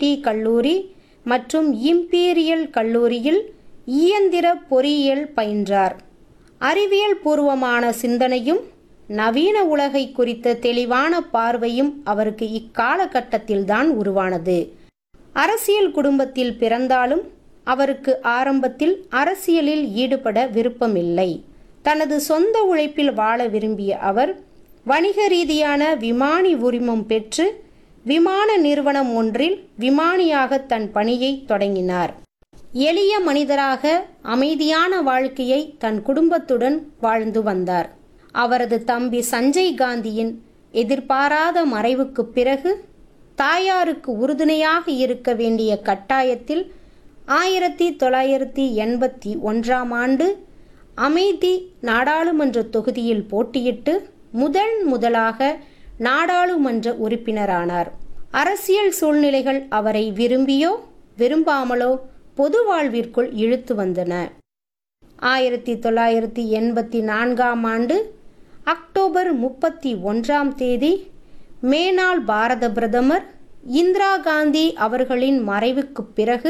IIT கல்லூரி மற்றும் imperial கல்லூரியில் இயந்திர பொறியியல் பயின்றார் அறிவியல் பூர்வமான சிந்தனையும் நவீன உலகை குறித்த தெளிவான பார்வையும் அவருக்கு இக்காலகட்டத்தில்தான் உருவானது அரசியல் குடும்பத்தில் பிறந்தாலும் அவருக்கு ஆரம்பத்தில் அரசியலில் ஈடுபட விருப்பமில்லை தனது சொந்த உழைப்பில் வாழ விரும்பிய அவர் வணிக ரீதியான விமானி உரிமம் பெற்று விமான நிறுவனம் ஒன்றில் விமானியாக தன் பணியை தொடங்கினார் எளிய மனிதராக அமைதியான வாழ்க்கையை தன் குடும்பத்துடன் வாழ்ந்து வந்தார் அவரது தம்பி சஞ்சய் காந்தியின் எதிர்பாராத மறைவுக்குப் பிறகு தாயாருக்கு உறுதுணையாக இருக்க வேண்டிய கட்டாயத்தில் ஆயிரத்தி தொள்ளாயிரத்தி எண்பத்தி ஒன்றாம் ஆண்டு அமைதி நாடாளுமன்ற தொகுதியில் போட்டியிட்டு முதல் முதலாக நாடாளுமன்ற உறுப்பினரானார் அரசியல் சூழ்நிலைகள் அவரை விரும்பியோ விரும்பாமலோ பொது வாழ்விற்குள் இழுத்து வந்தன ஆயிரத்தி தொள்ளாயிரத்தி எண்பத்தி நான்காம் ஆண்டு அக்டோபர் முப்பத்தி ஒன்றாம் தேதி மேனாள் பாரத பிரதமர் இந்திரா காந்தி அவர்களின் மறைவுக்குப் பிறகு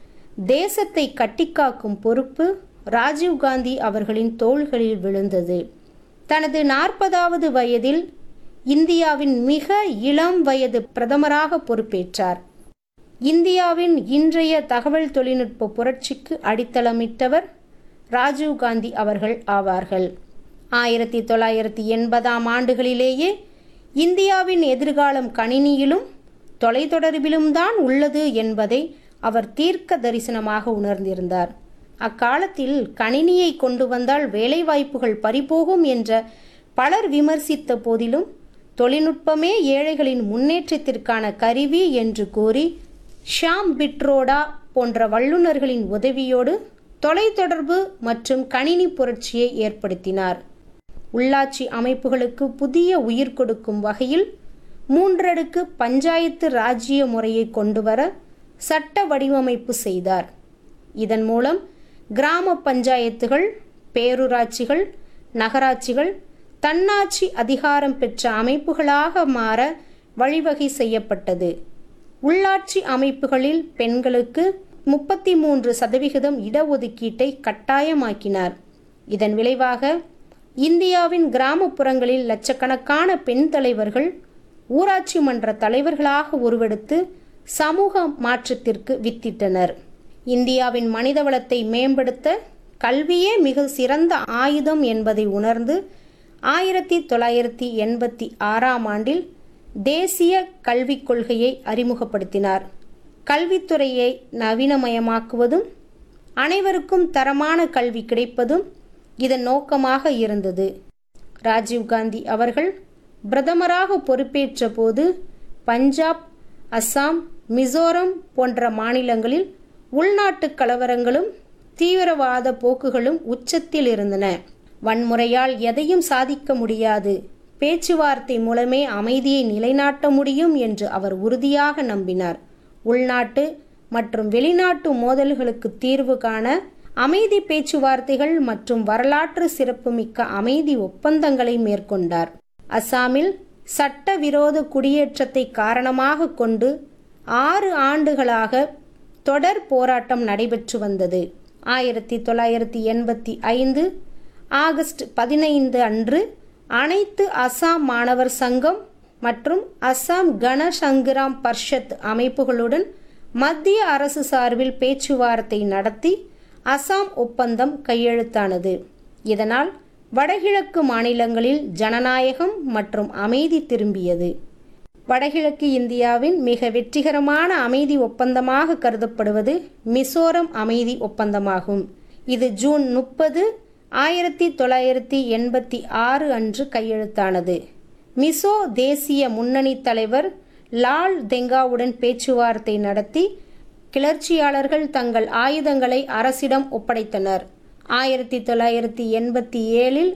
தேசத்தை கட்டிக்காக்கும் பொறுப்பு ராஜீவ் காந்தி அவர்களின் தோள்களில் விழுந்தது தனது நாற்பதாவது வயதில் இந்தியாவின் மிக இளம் வயது பிரதமராக பொறுப்பேற்றார் இந்தியாவின் இன்றைய தகவல் தொழில்நுட்ப புரட்சிக்கு அடித்தளமிட்டவர் ராஜீவ் காந்தி அவர்கள் ஆவார்கள் ஆயிரத்தி தொள்ளாயிரத்தி எண்பதாம் ஆண்டுகளிலேயே இந்தியாவின் எதிர்காலம் கணினியிலும் தொலைத்தொடர்பிலும் தான் உள்ளது என்பதை அவர் தீர்க்க தரிசனமாக உணர்ந்திருந்தார் அக்காலத்தில் கணினியை கொண்டு வந்தால் வேலைவாய்ப்புகள் பறிபோகும் என்ற பலர் விமர்சித்த போதிலும் தொழில்நுட்பமே ஏழைகளின் முன்னேற்றத்திற்கான கருவி என்று கூறி ஷாம் பிட்ரோடா போன்ற வல்லுநர்களின் உதவியோடு தொலைத்தொடர்பு மற்றும் கணினி புரட்சியை ஏற்படுத்தினார் உள்ளாட்சி அமைப்புகளுக்கு புதிய உயிர் கொடுக்கும் வகையில் மூன்றடுக்கு பஞ்சாயத்து ராஜ்ய முறையை கொண்டுவர சட்ட வடிவமைப்பு செய்தார் இதன் மூலம் கிராம பஞ்சாயத்துகள் பேரூராட்சிகள் நகராட்சிகள் தன்னாட்சி அதிகாரம் பெற்ற அமைப்புகளாக மாற வழிவகை செய்யப்பட்டது உள்ளாட்சி அமைப்புகளில் பெண்களுக்கு முப்பத்தி மூன்று சதவிகிதம் இடஒதுக்கீட்டை கட்டாயமாக்கினார் இதன் விளைவாக இந்தியாவின் கிராமப்புறங்களில் லட்சக்கணக்கான பெண் தலைவர்கள் ஊராட்சி மன்ற தலைவர்களாக உருவெடுத்து சமூக மாற்றத்திற்கு வித்திட்டனர் இந்தியாவின் மனிதவளத்தை மேம்படுத்த கல்வியே மிக சிறந்த ஆயுதம் என்பதை உணர்ந்து ஆயிரத்தி தொள்ளாயிரத்தி எண்பத்தி ஆறாம் ஆண்டில் தேசிய கல்விக் கொள்கையை அறிமுகப்படுத்தினார் கல்வித்துறையை நவீனமயமாக்குவதும் அனைவருக்கும் தரமான கல்வி கிடைப்பதும் இதன் நோக்கமாக இருந்தது ராஜீவ்காந்தி அவர்கள் பிரதமராக பொறுப்பேற்ற போது பஞ்சாப் அஸ்ஸாம் மிசோரம் போன்ற மாநிலங்களில் உள்நாட்டு கலவரங்களும் தீவிரவாத போக்குகளும் உச்சத்தில் இருந்தன வன்முறையால் எதையும் சாதிக்க முடியாது பேச்சுவார்த்தை மூலமே அமைதியை நிலைநாட்ட முடியும் என்று அவர் உறுதியாக நம்பினார் உள்நாட்டு மற்றும் வெளிநாட்டு மோதல்களுக்கு தீர்வு காண அமைதி பேச்சுவார்த்தைகள் மற்றும் வரலாற்று சிறப்புமிக்க அமைதி ஒப்பந்தங்களை மேற்கொண்டார் அசாமில் சட்டவிரோத குடியேற்றத்தை காரணமாக கொண்டு ஆறு ஆண்டுகளாக தொடர் போராட்டம் நடைபெற்று வந்தது ஆயிரத்தி தொள்ளாயிரத்தி எண்பத்தி ஐந்து ஆகஸ்ட் பதினைந்து அன்று அனைத்து அசாம் மாணவர் சங்கம் மற்றும் அசாம் கன சங்கிராம் பர்ஷத் அமைப்புகளுடன் மத்திய அரசு சார்பில் பேச்சுவார்த்தை நடத்தி அசாம் ஒப்பந்தம் கையெழுத்தானது இதனால் வடகிழக்கு மாநிலங்களில் ஜனநாயகம் மற்றும் அமைதி திரும்பியது வடகிழக்கு இந்தியாவின் மிக வெற்றிகரமான அமைதி ஒப்பந்தமாக கருதப்படுவது மிசோரம் அமைதி ஒப்பந்தமாகும் இது ஜூன் முப்பது ஆயிரத்தி தொள்ளாயிரத்தி எண்பத்தி ஆறு அன்று கையெழுத்தானது மிசோ தேசிய முன்னணி தலைவர் லால் தெங்காவுடன் பேச்சுவார்த்தை நடத்தி கிளர்ச்சியாளர்கள் தங்கள் ஆயுதங்களை அரசிடம் ஒப்படைத்தனர் ஆயிரத்தி தொள்ளாயிரத்தி எண்பத்தி ஏழில்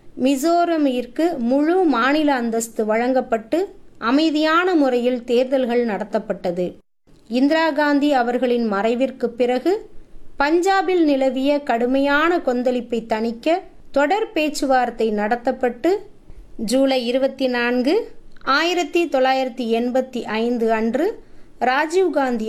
மிசோரமிற்கு முழு மாநில அந்தஸ்து வழங்கப்பட்டு அமைதியான முறையில் தேர்தல்கள் நடத்தப்பட்டது இந்திரா காந்தி அவர்களின் மறைவிற்கு பிறகு பஞ்சாபில் நிலவிய கடுமையான கொந்தளிப்பை தணிக்க தொடர் பேச்சுவார்த்தை நடத்தப்பட்டு ஜூலை இருபத்தி நான்கு ஆயிரத்தி தொள்ளாயிரத்தி எண்பத்தி ஐந்து அன்று ராஜீவ்காந்தி